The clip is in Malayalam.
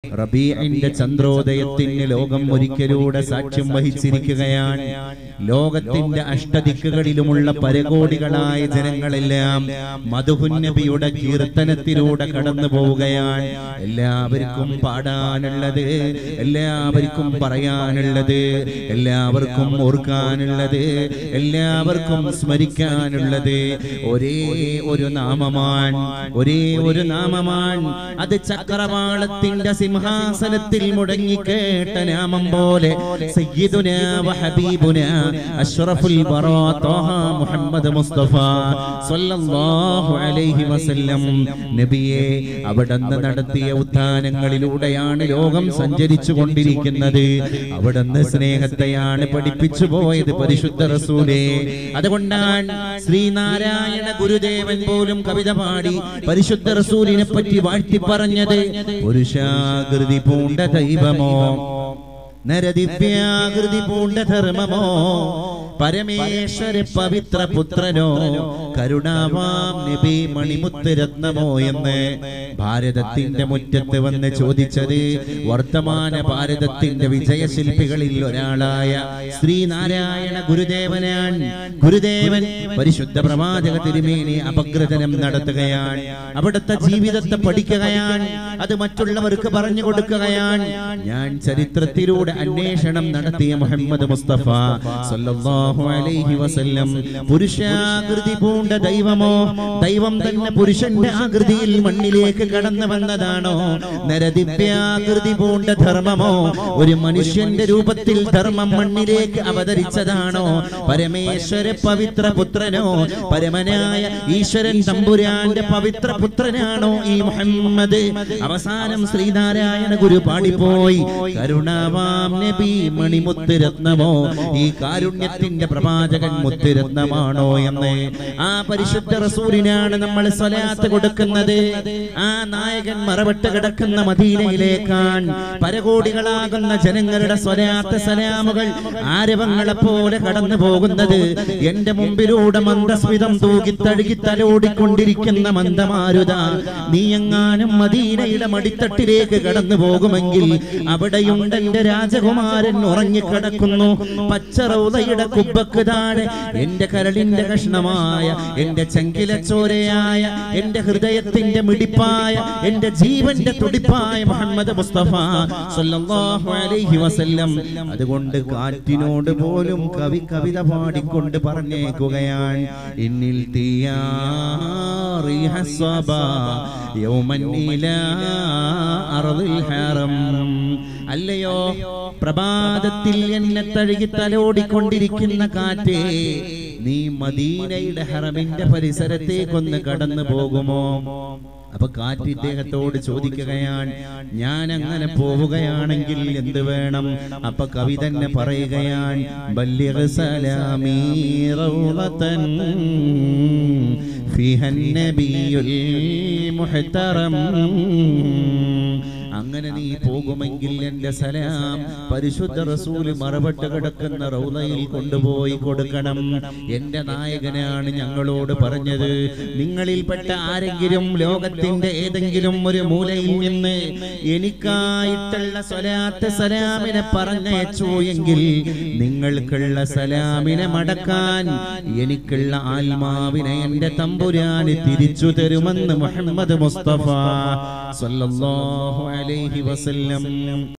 റബീഇന്റെ ചന്ദ്രോദയത്തിന് ലോകം ഒരിക്കലൂടെ സാക്ഷ്യം വഹിച്ചിരിക്കുകയാണ് ലോകത്തിന്റെ അഷ്ടദിക്കുകളിലുമുള്ള പരകോടികളായ ജനങ്ങളെല്ലാം മധുഹുന്നബിയുടെ കീർത്തനത്തിലൂടെ കടന്നു പോവുകയാണ് എല്ലാവർക്കും പാടാനുള്ളത് എല്ലാവർക്കും പറയാനുള്ളത് എല്ലാവർക്കും ഓർക്കാനുള്ളത് എല്ലാവർക്കും സ്മരിക്കാനുള്ളത് ഒരേ ഒരു നാമമാണ് ഒരേ ഒരു നാമമാണ് അത് ചക്രവാളത്തിന്റെ സിംഹാസനത്തിൽ മുടങ്ങിക്കേട്ട നാമം പോലെ സയ്യിദുനാ വ ഹബീബുനാ അഷ്റഫുൽ ബറാ ത്വാഹ മുഹമ്മദ് മുസ്തഫ സ്വല്ലല്ലാഹു അലൈഹി വസല്ലം നബിയെ അവിടുന്ന് നടത്തിയ ഉത്ഥാനങ്ങളിലൂടെയാണ് ലോകം സഞ്ചരിച്ചു കൊണ്ടിരിക്കുന്നത് അവിടുന്ന് സ്നേഹത്തെയാണ് പഠിപ്പിച്ചു പോയത് പരിശുദ്ധ റസൂലേ അതുകൊണ്ടാണ് ശ്രീനാരായണ ഗുരുദേവൻ പോലും കവിത പാടി പരിശുദ്ധ റസൂലിനെ പറ്റി വാഴ്ത്തി പറഞ്ഞത് പുരുഷാകൃതി പൂണ്ട ദൈവമോ നരദിവ്യാകൃതി പൂണ്ട ധർമ്മമോ പരമേശ്വര പവിത്ര പുത്രനോ കരുണാവാം നബി മണിമുത്ത് രത്നമോ എന്ന് ഭാരതത്തിന്റെ മുറ്റത്ത് വന്ന് ചോദിച്ചത് വർത്തമാന ഭാരതത്തിന്റെ വിജയശില്പികളിൽ ഒരാളായ ശ്രീനാരായണ ഗുരുദേവനാണ് ഗുരുദേവൻ പരിശുദ്ധ പ്രവാചക തിരുമേനി അപഗ്രഥനം നടത്തുകയാണ് അവിടുത്തെ ജീവിതത്തെ പഠിക്കുകയാണ് അത് മറ്റുള്ളവർക്ക് പറഞ്ഞു കൊടുക്കുകയാണ് ഞാൻ ചരിത്രത്തിലൂടെ അന്വേഷണം നടത്തിയ മുഹമ്മദ് മുസ്തഫ സല്ലല്ലാഹു അലൈഹി വസല്ലം പുരുഷാകൃതി പൂണ്ട ദൈവമോ ദൈവം തന്നെ പുരുഷന്റെ ആകൃതിയിൽ മണ്ണിലേക്ക് കടന്നു വന്നതാണോ നരദിവ്യാകൃതി പൂണ്ട ധർമ്മമോ ഒരു മനുഷ്യന്റെ രൂപത്തിൽ ധർമ്മം മണ്ണിലേക്ക് അവതരിച്ചതാണോ പരമേശ്വര പവിത്ര പുത്രനോ പരമനായ ഈശ്വരൻ തമ്പുരാന്റെ പവിത്ര പുത്രനാണോ ഈ മുഹമ്മദ് അവസാനം ശ്രീനാരായണ ഗുരു പാടിപ്പോയി കരുണാവാം നബി മണിമുത്ത് രത്നമോ ഈ കാരുണ്യത്തിന്റെ പ്രവാചകൻ മുത്തുരത്നമാണോ എന്ന് ആ പരിശുദ്ധ റസൂലിനാണ് നമ്മൾ സ്വലാത്ത് കൊടുക്കുന്നത് ആ നായകൻ മറവിട്ട് കിടക്കുന്ന മദീനയിലേക്കാൻ പരകോടികളാകുന്ന ജനങ്ങളുടെ സ്വലാത്ത് സലാമുകൾ ആരവങ്ങളെ പോലെ കടന്നു പോകുന്നത് എന്റെ മുമ്പിലൂടെ മന്ദസ്മിതം തൂകി തഴുകി തലോടിക്കൊണ്ടിരിക്കുന്ന മന്ദമാരുത നീ എങ്ങാനും മദീനയുടെ മടിത്തട്ടിലേക്ക് കടന്നു പോകുമെങ്കിൽ അവിടെയുണ്ട് എന്റെ രാജകുമാരൻ ഉറങ്ങിക്കിടക്കുന്നു പച്ചറൗതയുടെ കുബ്ബക്ക് താഴെ എന്റെ കരളിന്റെ കഷ്ണമായ എന്റെ ചങ്കിലച്ചോരയായ എന്റെ ഹൃദയത്തിന്റെ മിടിപ്പായ എന്റെ ജീവന്റെ തുടിപ്പായ മുഹമ്മദ് മുസ്തഫ സല്ലല്ലാഹു അലൈഹി വസല്ലം അതുകൊണ്ട് കാറ്റിനോട് പോലും കവി കവിത പാടിക്കൊണ്ട് പറഞ്ഞേക്കുകയാണ് എന്നിൽ തീയാറിഹ സ്വബാ യൗമൻ ഇലാ അർദിൽ ഹറം അല്ലയോ പ്രഭാതത്തിൽ എന്നെ തഴുകി തലോടിക്കൊണ്ടിരിക്കുന്ന കാറ്റേ നീ മദീനയുടെ ഹറമിന്റെ പരിസരത്തേക്കൊന്ന് കടന്നു പോകുമോ അപ്പൊ കാറ്റ് ഇദ്ദേഹത്തോട് ചോദിക്കുകയാണ് ഞാൻ അങ്ങനെ പോവുകയാണെങ്കിൽ എന്ത് വേണം അപ്പൊ കവി തന്നെ പറയുകയാണ് ബല്ലിഗ് സലാമീ റൗളതൻ ഫിഹൻ നബിയുൽ മുഹ്തറം അങ്ങനെ നീ പോകുമെങ്കിൽ എന്റെ സലാം പരിശുദ്ധ റസൂല് മറപട്ട് കിടക്കുന്ന റൗലയിൽ കൊണ്ടുപോയി കൊടുക്കണം എന്റെ നായകനാണ് ഞങ്ങളോട് പറഞ്ഞത് നിങ്ങളിൽപ്പെട്ട ആരെങ്കിലും ലോകത്തിന്റെ ഏതെങ്കിലും ഒരു മൂലയിൽ നിന്ന് എനിക്കായിട്ടുള്ള സ്വലാത്ത് സലാമിനെ പറഞ്ഞയച്ചു എങ്കിൽ നിങ്ങൾക്കുള്ള സലാമിനെ മടക്കാൻ എനിക്കുള്ള ആത്മാവിനെ എന്റെ തമ്പുരാന് തിരിച്ചു തരുമെന്ന് മുഹമ്മദ് മുസ്തഫ സല്ലല്ലാഹു അലൈഹി വസല്ലം